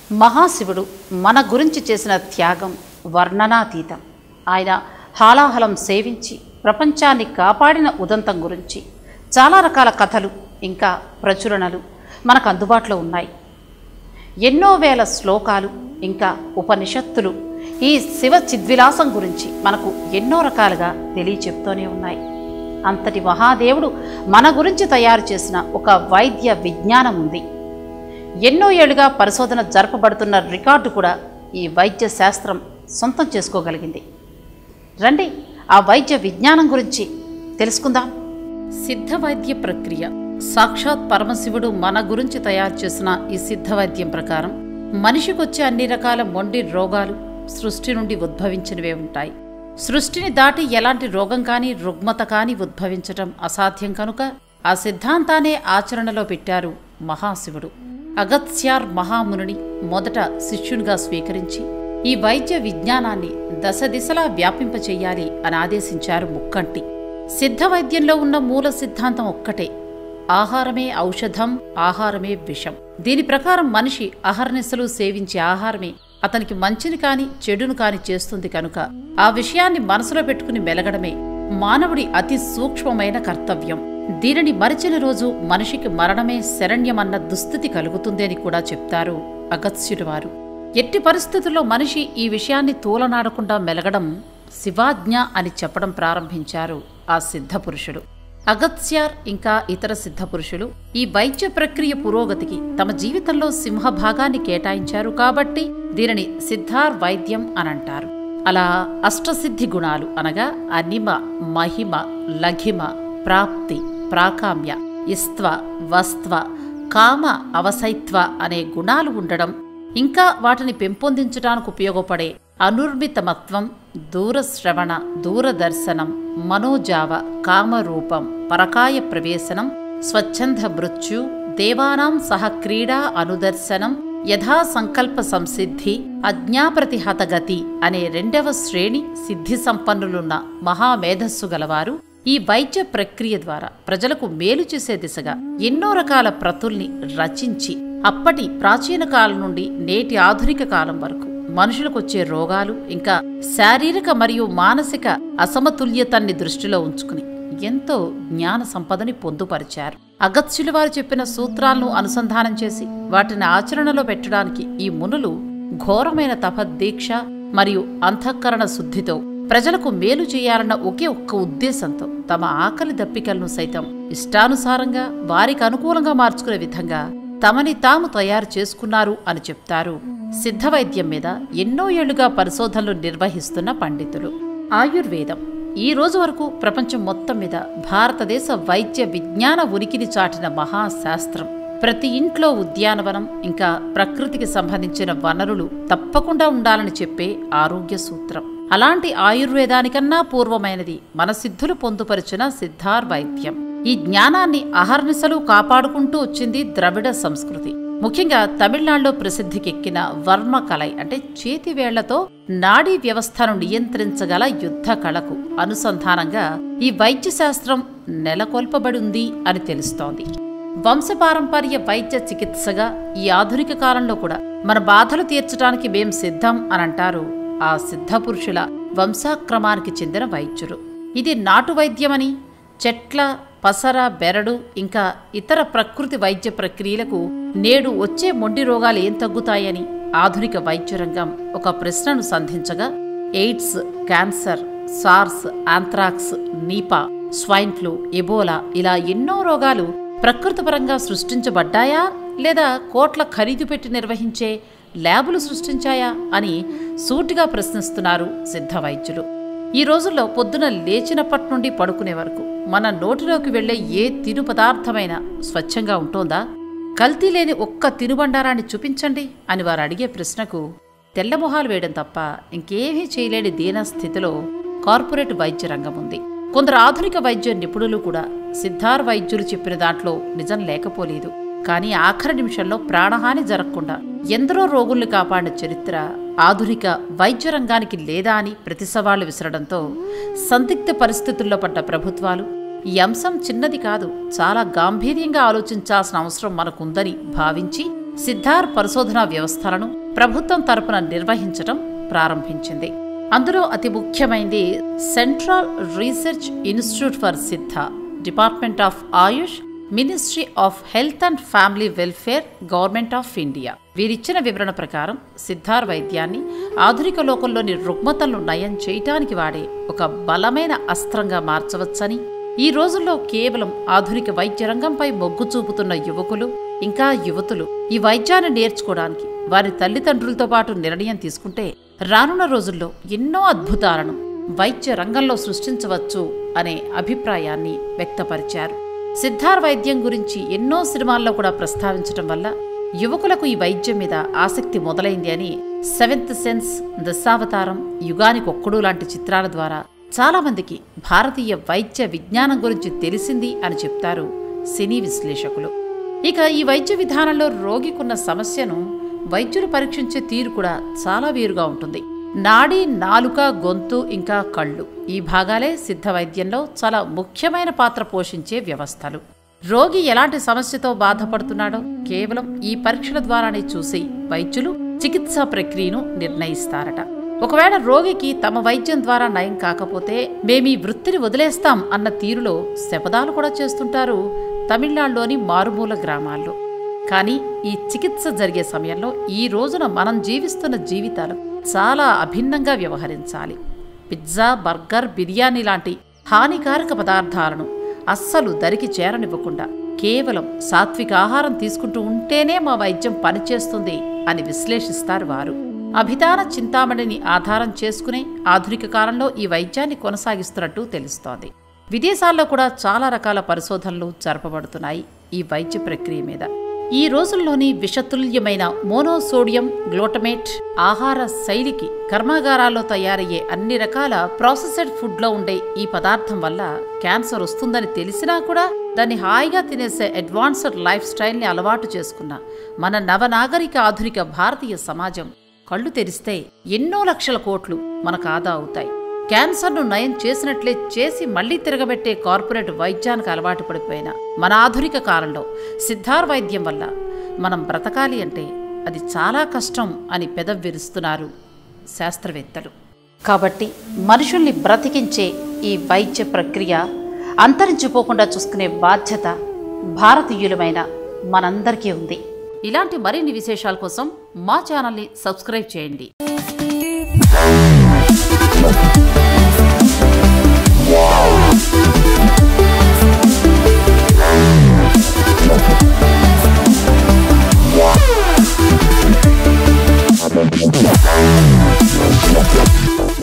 మహాశివుడు మన గురించి చేసిన త్యాగం వర్ణనాతీతం ఆయన హాలాహలం సేవించి ప్రపంచాన్ని కాపాడిన ఉదంతం గురించి చాలా రకాల కథలు ఇంకా ప్రచురణలు మనకు అందుబాటులో ఉన్నాయి ఎన్నో వేల శ్లోకాలు ఇంకా ఉపనిషత్తులు ఈ శివ చిద్విలాసం గురించి మనకు ఎన్నో రకాలుగా తెలియచెప్తూనే ఉన్నాయి అంతటి మహాదేవుడు మన గురించి తయారు చేసిన ఒక వైద్య విజ్ఞానం ఉంది ఎన్నో ఏళ్లుగా పరిశోధన జరపబడుతున్న రికార్డు కూడా ఈ వైద్య శాస్త్రం సొంతం చేసుకోగలిగింది రండి ఆ వైద్య విజ్ఞానం గురించి తెలుసుకుందాం సిద్ధ వైద్య ప్రక్రియ సాక్షాత్ పరమశివుడు మన గురించి తయారు చేసిన ఈ సిద్ధ వైద్యం ప్రకారం మనిషికొచ్చే అన్ని రకాల మొండి రోగాలు సృష్టి నుండి ఉద్భవించినవే ఉంటాయి సృష్టిని దాటి ఎలాంటి రోగం కానీ రుగ్మత కానీ ఉద్భవించటం అసాధ్యం కనుక ఆ సిద్ధాంతానే ఆచరణలో పెట్టారు మహాశివుడు అగత్స్యార్ మహామునిని మొదట శిష్యునిగా స్వీకరించి ఈ వైద్య విజ్ఞానాన్ని దశ దిశలా వ్యాపింపచేయాలి అని ఆదేశించారు ముక్కంటి సిద్ధ వైద్యంలో ఉన్న మూల సిద్ధాంతం ఒక్కటే ఆహారమే ఔషధం ఆహారమే విషం దీని ప్రకారం మనిషి అహర్నిశలు సేవించే ఆహారమే అతనికి మంచిని కాని చెడును కాని చేస్తుంది కనుక ఆ విషయాన్ని మనసులో పెట్టుకుని మెలగడమే మానవుడి అతి సూక్ష్మమైన కర్తవ్యం దీనిని మరిచిన రోజు మనిషికి మరణమే శరణ్యమన్న దుస్థితి కలుగుతుంది అని కూడా చెప్తారు అగత్స్యుడి వారు ఎట్టి పరిస్థితుల్లో మనిషి ఈ విషయాన్ని తూలనాడకుండా మెలగడం శివాజ్ఞ అని చెప్పడం ప్రారంభించారు ఆ సిద్ధపురుషుడు అగత్స్యార్ ఇంకా ఇతర సిద్ధపురుషులు ఈ వైద్య ప్రక్రియ పురోగతికి తమ జీవితంలో సింహభాగాన్ని కేటాయించారు కాబట్టి దీనిని సిద్ధార్ వైద్యం అనంటారు అలా అష్టసిద్ధి గుణాలు అనగా అనిమ మహిమ లఘిమ ప్రాప్తి ప్రాకామ్య ఇస్త్వ వస్త్వ కామ అవసైత్వ అనే గుణాలు ఉండడం ఇంకా వాటిని పెంపొందించడానికి ఉపయోగపడే అనుర్మితమత్వం దూరశ్రవణ దూరదర్శనం మనోజావ కామరూపం పరకాయ ప్రవేశనం స్వచ్ఛంద మృత్యు దేవానాం సహ క్రీడా అనుదర్శనం యథా సంకల్ప సంసిద్ధి అజ్ఞాప్రతిహతగతి అనే రెండవ శ్రేణి సిద్ధి సంపన్నులున్న మహామేధస్సు గలవారు ఈ వైద్య ప్రక్రియ ద్వారా ప్రజలకు మేలు చేసే దిశగా ఎన్నో రకాల ప్రతుల్ని రచించి అప్పటి ప్రాచీన కాలం నుండి నేటి ఆధునిక కాలం వరకు మనుషులకొచ్చే రోగాలు ఇంకా శారీరక మరియు మానసిక అసమతుల్యతల్ని దృష్టిలో ఉంచుకుని ఎంతో జ్ఞాన సంపదని పొందుపరిచారు అగత్యులు వారు చెప్పిన సూత్రాలను అనుసంధానం చేసి వాటిని ఆచరణలో పెట్టడానికి ఈ మునులు ఘోరమైన తపద్దీక్ష మరియు అంతఃకరణ శుద్ధితో ప్రజలకు మేలు చేయాలన్న ఒకే ఒక్క ఉద్దేశంతో తమ ఆకలి దప్పికలను సైతం ఇష్టానుసారంగా వారికి అనుకూలంగా మార్చుకునే విధంగా తమని తాము తయారు చేసుకున్నారు అని చెప్తారు సిద్ధవైద్యం మీద ఎన్నో ఏళ్లుగా పరిశోధనలు నిర్వహిస్తున్న పండితులు ఆయుర్వేదం ఈ రోజు వరకు ప్రపంచం మొత్తం మీద భారతదేశ వైద్య విజ్ఞాన ఉనికిని చాటిన మహాశాస్త్రం ప్రతి ఇంట్లో ఉద్యానవనం ఇంకా ప్రకృతికి సంబంధించిన వనరులు తప్పకుండా ఉండాలని చెప్పే ఆరోగ్య సూత్రం అలాంటి ఆయుర్వేదానికన్నా పూర్వమైనది మన సిద్ధులు పొందుపరిచిన సిద్ధార్ వైద్యం ఈ జ్ఞానాన్ని అహర్నిశలు కాపాడుకుంటూ వచ్చింది ద్రవిడ సంస్కృతి ముఖ్యంగా తమిళనాడులో ప్రసిద్ధికెక్కిన వర్మ కలై అంటే చేతి వేళ్లతో నాడీ వ్యవస్థను నియంత్రించగల యుద్ధ కళకు అనుసంధానంగా ఈ వైద్య శాస్త్రం నెలకొల్పబడి ఉంది అని తెలుస్తోంది వంశపారంపర్య వైద్య చికిత్సగా ఈ ఆధునిక కాలంలో కూడా మన బాధలు తీర్చడానికి మేం సిద్ధం అని అంటారు ఆ సిద్ధ పురుషుల వంశాక్రమానికి చెందిన వైద్యులు ఇది నాటు వైద్యమని చెట్ల పసర బెరడు ఇంకా ఇతర ప్రకృతి వైద్య ప్రక్రియలకు నేడు వచ్చే మొండి రోగాలు ఏం తగ్గుతాయని ఆధునిక వైద్య రంగం ఒక ప్రశ్నను సంధించగా AIDS cancer SARS anthrax Nipah swine flu Ebola ఇలా ఎన్నో రోగాలు ప్రకృతిపరంగా సృష్టించబడ్డాయా లేదా కోట్ల ఖరీదు పెట్టి నిర్వహించే ల్యాబులు సృష్టించాయా అని సూటిగా ప్రశ్నిస్తున్నారు సిద్ధ వైద్యులు ఈ రోజుల్లో పొద్దున లేచినప్పటి నుండి పడుకునే వరకు మన నోటిలోకి వెళ్లే ఏ తిను పదార్థమైనా స్వచ్ఛంగా ఉంటోందా కల్తీ లేని ఒక్క తినుబండారాన్ని చూపించండి అని వారు అడిగే ప్రశ్నకు తెల్లమొహాలు వేయడం తప్ప ఇంకేమీ చేయలేని దీనస్థితిలో కార్పొరేట్ వైద్య రంగం ఉంది కొందరు ఆధునిక వైద్య నిపుణులు కూడా సిద్ధార్ వైద్యులు చెప్పిన దాంట్లో నిజం లేకపోలేదు కానీ ఆఖరి నిమిషంలో ప్రాణహాని జరగకుండా ఎందరో రోగుల్ని కాపాడిన చరిత్ర ఆధునిక వైద్య రంగానికి లేదా అని ప్రతి సవాళ్లు విసరడంతో సందిగ్ధ పరిస్థితుల్లో పడ్డ ప్రభుత్వాలు ఈ అంశం చిన్నది కాదు చాలా గాంభీర్యంగా ఆలోచించాల్సిన అవసరం మనకుందని భావించి సిద్ధార్ పరిశోధనా వ్యవస్థలను ప్రభుత్వం తరపున నిర్వహించడం ప్రారంభించింది అందులో అతి ముఖ్యమైనది central research institute for Siddha department of AYUSH ministry of health and family welfare government of India వీరిచ్చిన వివరణ ప్రకారం సిద్ధార్ వైద్యాన్ని ఆధునిక లోకంలోని రుగ్మతలను నయం చేయటానికి వాడే ఒక బలమైన అస్త్రంగా మార్చవచ్చని ఈ రోజుల్లో కేవలం ఆధునిక వైద్య రంగంపై మొగ్గు చూపుతున్న యువకులు ఇంకా యువతులు ఈ వైద్యాన్ని నేర్చుకోవడానికి వారి తల్లిదండ్రులతో పాటు నిర్ణయం తీసుకుంటే రానున్న రోజుల్లో ఎన్నో అద్భుతాలను వైద్య రంగంలో సృష్టించవచ్చు అనే అభిప్రాయాన్ని వ్యక్తపరిచారు సిద్ధార్ వైద్యం గురించి ఎన్నో సినిమాల్లో కూడా ప్రస్తావించడం వల్ల యువకులకు ఈ వైద్యం మీద ఆసక్తి మొదలైంది అని సెవెంత్ సెన్స్ దశావతారం యుగానికి ఒక్కడు లాంటి చిత్రాల ద్వారా చాలా మందికి భారతీయ వైద్య విజ్ఞానం గురించి తెలిసింది అని చెప్తారు సినీ విశ్లేషకులు ఇక ఈ వైద్య విధానంలో రోగికున్న సమస్యను వైద్యులు పరీక్షించే తీరు కూడా చాలా వేరుగా ఉంటుంది నాడి నాలుక గొంతు ఇంకా కళ్ళు ఈ భాగాలే సిద్ధ వైద్యంలో చాలా ముఖ్యమైన పాత్ర పోషించే వ్యవస్థలు రోగి ఎలాంటి సమస్యతో బాధపడుతున్నాడో కేవలం ఈ పరీక్షల ద్వారానే చూసి వైద్యులు చికిత్సా ప్రక్రియను నిర్ణయిస్తారట ఒకవేళ రోగికి తమ వైద్యం ద్వారా నయం కాకపోతే మేమీ వృత్తిని వదిలేస్తాం అన్న తీరులో శపథాలు కూడా చేస్తుంటారు తమిళనాడులోని మారుమూల గ్రామాల్లో కానీ ఈ చికిత్స జరిగే సమయంలో ఈ రోజున మనం జీవిస్తున్న జీవితాలు చాలా అభిన్నంగా వ్యవహరించాలి పిజ్జా బర్గర్ బిర్యానీ లాంటి హానికారక పదార్థాలను అస్సలు దరికి చేరనివ్వకుండా కేవలం సాత్విక ఆహారం తీసుకుంటూ ఉంటేనే మా వైద్యం పనిచేస్తుంది అని విశ్లేషిస్తారు వారు అభిధాన చింతామణిని ఆధారం చేసుకునే ఆధునిక కాలంలో ఈ వైద్యాన్ని కొనసాగిస్తున్నట్టు తెలుస్తోంది విదేశాల్లో కూడా చాలా రకాల పరిశోధనలు జరపబడుతున్నాయి ఈ వైద్య ప్రక్రియ మీద ఈ రోజుల్లోని విషతుల్యమైన మోనోసోడియం గ్లూటమేట్ ఆహార శైలికి కర్మాగారాల్లో తయారయ్యే అన్ని రకాల ప్రాసెసెడ్ ఫుడ్లో ఉండే ఈ పదార్థం వల్ల క్యాన్సర్ వస్తుందని తెలిసినా కూడా దాన్ని హాయిగా తినేసే అడ్వాన్స్డ్ లైఫ్ స్టైల్ని అలవాటు చేసుకున్న మన నవనాగరిక ఆధునిక భారతీయ సమాజం కళ్ళు తెరిస్తే ఎన్నో లక్షల కోట్లు మనకు ఆదా అవుతాయి క్యాన్సర్ను నయం చేసినట్లే చేసి మళ్లీ తిరగబెట్టే కార్పొరేట్ వైద్యానికి అలవాటు పడిపోయిన మన ఆధునిక కాలంలో సిద్ధార్ వైద్యం వల్ల మనం బ్రతకాలి అంటే అది చాలా కష్టం అని పెదవిరుస్తున్నారు శాస్త్రవేత్తలు కాబట్టి మనుషుల్ని బ్రతికించే ఈ వైద్య ప్రక్రియ అంతరించిపోకుండా చూసుకునే బాధ్యత భారతీయులమైన మనందరికీ ఉంది ఇలాంటి మరిన్ని విశేషాల కోసం మా ఛానల్ని సబ్స్క్రైబ్ చేయండి Wow.